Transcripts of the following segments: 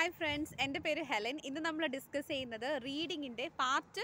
hi friends എൻ്റെ പേര് Helen ഇന്ന് നമ്മൾ ഡിസ്കസ് ചെയ്യുന്നത് റീഡിങ്ങിൻ്റെ പാർട്ട്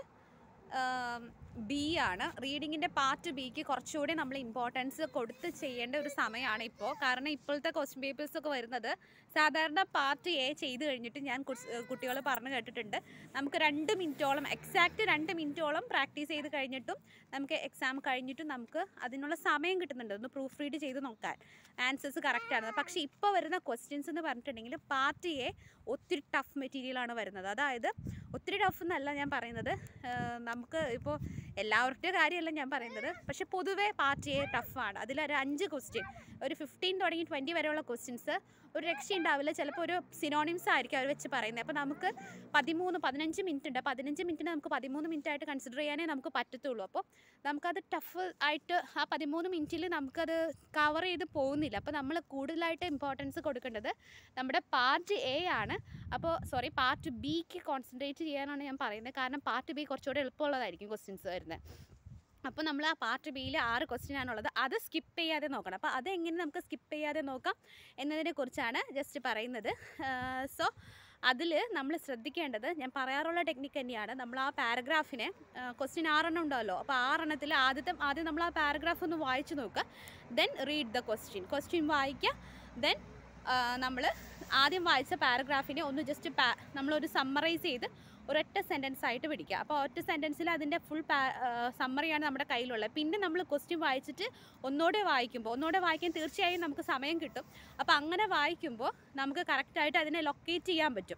ബി ആണ് റീഡിങ്ങിൻ്റെ പാർട്ട് ബിക്ക് കുറച്ചുകൂടി നമ്മൾ ഇമ്പോർട്ടൻസ് കൊടുത്ത് ചെയ്യേണ്ട ഒരു സമയമാണ് ഇപ്പോൾ കാരണം ഇപ്പോഴത്തെ ക്വസ്റ്റ്യൻ പേപ്പേഴ്സ് ഒക്കെ വരുന്നത് സാധാരണ പാർട്ട് എ ചെയ്ത് കഴിഞ്ഞിട്ട് ഞാൻ കുട്ടികൾ പറഞ്ഞു കേട്ടിട്ടുണ്ട് നമുക്ക് രണ്ട് മിനിറ്റോളം എക്സാക്റ്റ് രണ്ട് മിനിറ്റോളം പ്രാക്ടീസ് ചെയ്ത് കഴിഞ്ഞിട്ടും നമുക്ക് എക്സാം കഴിഞ്ഞിട്ടും നമുക്ക് അതിനുള്ള സമയം കിട്ടുന്നുണ്ട് ഒന്ന് പ്രൂഫ് റീഡ് ചെയ്ത് നോക്കാൻ ആൻസേഴ്സ് കറക്റ്റാണ് പക്ഷേ ഇപ്പോൾ വരുന്ന ക്വസ്റ്റ്യൻസ് എന്ന് പറഞ്ഞിട്ടുണ്ടെങ്കിൽ പാർട്ട് എ ഒത്തിരി ടഫ് മെറ്റീരിയലാണ് വരുന്നത് അതായത് ഒത്തിരി ടഫ് എന്നല്ല ഞാൻ പറയുന്നത് ഏഹ് നമുക്ക് ഇപ്പോൾ എല്ലാവരുടെയും കാര്യമല്ല ഞാൻ പറയുന്നത് പക്ഷേ പൊതുവേ പാർട്ട് എ ടഫാണ് അതിലൊരു അഞ്ച് ക്വസ്റ്റ്യൻ ഒരു ഫിഫ്റ്റീൻ തുടങ്ങി ട്വൻറ്റി വരെയുള്ള ക്വസ്റ്റ്യൻസ് ഒരു രക്ഷയുണ്ടാവില്ല ചിലപ്പോൾ ഒരു സിനോണിംസ് ആയിരിക്കും അവർ വെച്ച് പറയുന്നത് അപ്പോൾ നമുക്ക് പതിമൂന്ന് പതിനഞ്ച് മിനിറ്റ് ഉണ്ട് പതിനഞ്ച് മിനിറ്റിന് നമുക്ക് പതിമൂന്ന് മിനിറ്റ് ആയിട്ട് കൺസിഡർ ചെയ്യാനേ നമുക്ക് പറ്റത്തുള്ളൂ അപ്പോൾ നമുക്കത് ടഫ് ആയിട്ട് ആ പതിമൂന്ന് മിനിറ്റിൽ നമുക്കത് കവർ ചെയ്ത് പോകുന്നില്ല അപ്പോൾ നമ്മൾ കൂടുതലായിട്ട് ഇമ്പോർട്ടൻസ് കൊടുക്കേണ്ടത് നമ്മുടെ പാർട്ട് എ ആണ് അപ്പോൾ സോറി പാർട്ട് ബിക്ക് കോൺസെൻട്രേറ്റ് ചെയ്യാനാണ് ഞാൻ പറയുന്നത് കാരണം പാർട്ട് ബി കുറച്ചുകൂടെ എളുപ്പമുള്ളതായിരിക്കും ക്വസ്റ്റ്യൻസ് വരുന്നത് അപ്പോൾ നമ്മൾ ആ പാർട്ട് ബിയിൽ ആറ് ക്വസ്റ്റ്യൻ ആണുള്ളത് അത് സ്കിപ്പ് ചെയ്യാതെ നോക്കണം അപ്പോൾ അതെങ്ങനെ നമുക്ക് സ്കിപ്പ് ചെയ്യാതെ നോക്കാം എന്നതിനെ കുറിച്ചാണ് ജസ്റ്റ് പറയുന്നത് സോ അതിൽ നമ്മൾ ശ്രദ്ധിക്കേണ്ടത് ഞാൻ പറയാറുള്ള ടെക്നിക്ക് തന്നെയാണ് നമ്മൾ ആ പാരഗ്രാഫിനെ ക്വസ്റ്റ്യൻ ആറെണ്ണം ഉണ്ടാവല്ലോ അപ്പോൾ ആറെണ്ണത്തിൽ ആദ്യത്തെ ആദ്യം നമ്മൾ ആ പാരഗ്രാഫ് ഒന്ന് വായിച്ച് നോക്കുക then read the question question വായിക്കുക ദെൻ നമ്മൾ ആദ്യം വായിച്ച പാരഗ്രാഫിനെ ഒന്ന് ജസ്റ്റ് പാ നമ്മളൊരു സമ്മറൈസ് ചെയ്ത് ഒരൊറ്റ സെൻറ്റൻസ് ആയിട്ട് പിടിക്കുക അപ്പോൾ ഒറ്റ സെൻറ്റൻസിൽ അതിൻ്റെ ഫുൾ പാ സമ്മറിയാണ് നമ്മുടെ കയ്യിലുള്ളത് പിന്നെ നമ്മൾ ക്വസ്റ്റ്യൻ വായിച്ചിട്ട് ഒന്നോടെ വായിക്കുമ്പോൾ ഒന്നോടെ വായിക്കാൻ തീർച്ചയായും നമുക്ക് സമയം കിട്ടും അപ്പോൾ അങ്ങനെ വായിക്കുമ്പോൾ നമുക്ക് കറക്റ്റായിട്ട് അതിനെ ലൊക്കേറ്റ് ചെയ്യാൻ പറ്റും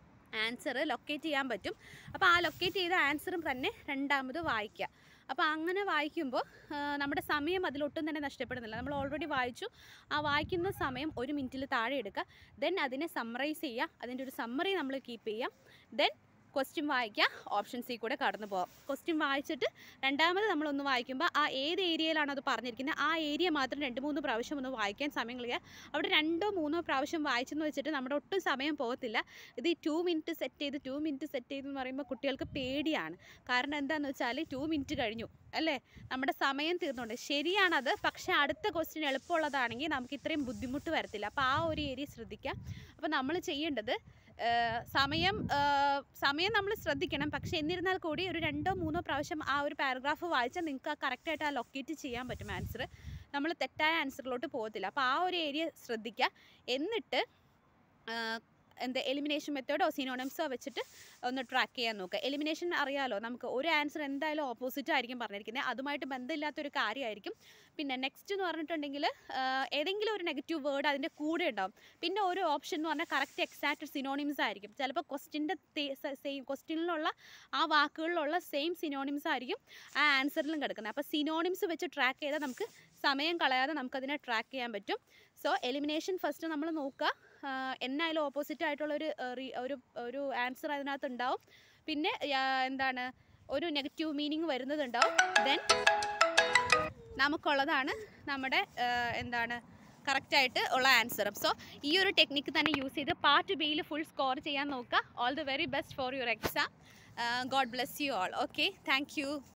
ആൻസർ ലൊക്കേറ്റ് ചെയ്യാൻ പറ്റും അപ്പോൾ ആ ലൊക്കേറ്റ് ചെയ്ത ആൻസറും തന്നെ രണ്ടാമത് വായിക്കുക അപ്പോൾ അങ്ങനെ വായിക്കുമ്പോൾ നമ്മുടെ സമയം അതിലൊട്ടും തന്നെ നഷ്ടപ്പെടുന്നില്ല നമ്മൾ ഓൾറെഡി വായിച്ചു ആ വായിക്കുന്ന സമയം ഒരു മിനിറ്റിൽ താഴെ എടുക്കുക ദെൻ അതിനെ സമ്മറൈസ് ചെയ്യുക അതിൻ്റെ ഒരു സമ്മറി നമ്മൾ കീപ്പ് ചെയ്യാം ദെൻ ക്വസ്റ്റ്യൻ വായിക്കുക ഓപ്ഷൻ സി കൂടെ കടന്നു പോകാം ക്വസ്റ്റ്യൻ വായിച്ചിട്ട് രണ്ടാമത് നമ്മളൊന്ന് വായിക്കുമ്പോൾ ആ ഏത് ഏരിയയിലാണോ അത് പറഞ്ഞിരിക്കുന്നത് ആ ഏരിയ മാത്രം രണ്ട് മൂന്ന് പ്രാവശ്യം ഒന്ന് വായിക്കാൻ സമയം കളയുക അവിടെ രണ്ടോ മൂന്നോ പ്രാവശ്യം വായിച്ചെന്ന് വെച്ചിട്ട് നമ്മുടെ ഒട്ടും സമയം പോകത്തില്ല ഇത് ഈ ടു മിനിറ്റ് സെറ്റ് ചെയ്ത് ടു മിനിറ്റ് സെറ്റ് ചെയ്തെന്ന് പറയുമ്പോൾ കുട്ടികൾക്ക് പേടിയാണ് കാരണം എന്താണെന്ന് വെച്ചാൽ ടു മിനിറ്റ് കഴിഞ്ഞു അല്ലേ നമ്മുടെ സമയം തീർന്നുണ്ട് ശരിയാണത് പക്ഷേ അടുത്ത ക്വസ്റ്റ്യൻ എളുപ്പമുള്ളതാണെങ്കിൽ നമുക്ക് ഇത്രയും ബുദ്ധിമുട്ട് വരത്തില്ല അപ്പോൾ ആ ഒരു ഏരിയ ശ്രദ്ധിക്കുക അപ്പോൾ നമ്മൾ ചെയ്യേണ്ടത് സമയം സമയം നമ്മൾ ശ്രദ്ധിക്കണം പക്ഷേ എന്നിരുന്നാൽ കൂടി ഒരു രണ്ടോ മൂന്നോ പ്രാവശ്യം ആ ഒരു പാരഗ്രാഫ് വായിച്ചാൽ നിങ്ങൾക്ക് ആ കറക്റ്റായിട്ട് ആ ലൊക്കേറ്റ് ചെയ്യാൻ പറ്റും ആൻസർ നമ്മൾ തെറ്റായ ആൻസറിലോട്ട് പോകത്തില്ല അപ്പോൾ ആ ഒരു ഏരിയ ശ്രദ്ധിക്കുക എന്നിട്ട് എന്താ എലിമിനേഷൻ മെത്തേഡോ സിനോണിംസോ വെച്ചിട്ട് ഒന്ന് ട്രാക്ക് ചെയ്യാൻ നോക്കുക എലിമിനേഷൻ അറിയാലോ നമുക്ക് ഒരു ആൻസർ എന്തായാലും ഓപ്പോസിറ്റ് ആയിരിക്കും പറഞ്ഞിരിക്കുന്നത് അതുമായിട്ട് ബന്ധമില്ലാത്തൊരു കാര്യമായിരിക്കും പിന്നെ നെക്സ്റ്റ് എന്ന് പറഞ്ഞിട്ടുണ്ടെങ്കിൽ ഏതെങ്കിലും ഒരു നെഗറ്റീവ് വേർഡ് അതിൻ്റെ കൂടെ ഉണ്ടാവും പിന്നെ ഒരു ഓപ്ഷൻ എന്ന് പറഞ്ഞാൽ കറക്റ്റ് എക്സാക്റ്റ് സിനോണിംസ് ആയിരിക്കും ചിലപ്പോൾ ക്വസ്റ്റിൻ്റെ സെയിം ക്വസ്റ്റ്യനിലുള്ള ആ വാക്കുകളിലുള്ള സെയിം സിനോണിംസ് ആയിരിക്കും ആ ആൻസറിലും കിടക്കുന്നത് അപ്പോൾ സിനോണിംസ് വെച്ച് ട്രാക്ക് ചെയ്താൽ നമുക്ക് സമയം കളയാതെ നമുക്കതിനെ ട്രാക്ക് ചെയ്യാൻ പറ്റും സോ എലിമിനേഷൻ ഫസ്റ്റ് നമ്മൾ നോക്കുക എന്നായാലും ഓപ്പോസിറ്റ് ആയിട്ടുള്ളൊരു ഒരു ഒരു ആൻസർ അതിനകത്ത് ഉണ്ടാവും പിന്നെ എന്താണ് ഒരു നെഗറ്റീവ് മീനിങ് വരുന്നതുണ്ടാവും ദെൻ നമുക്കുള്ളതാണ് നമ്മുടെ എന്താണ് കറക്റ്റായിട്ട് ഉള്ള ആൻസറും സോ ഈ ഒരു ടെക്നിക്ക് തന്നെ യൂസ് ചെയ്ത് പാർട്ട് ബിയിൽ ഫുൾ സ്കോർ ചെയ്യാൻ നോക്കുക all the very best for your exam God bless you all okay thank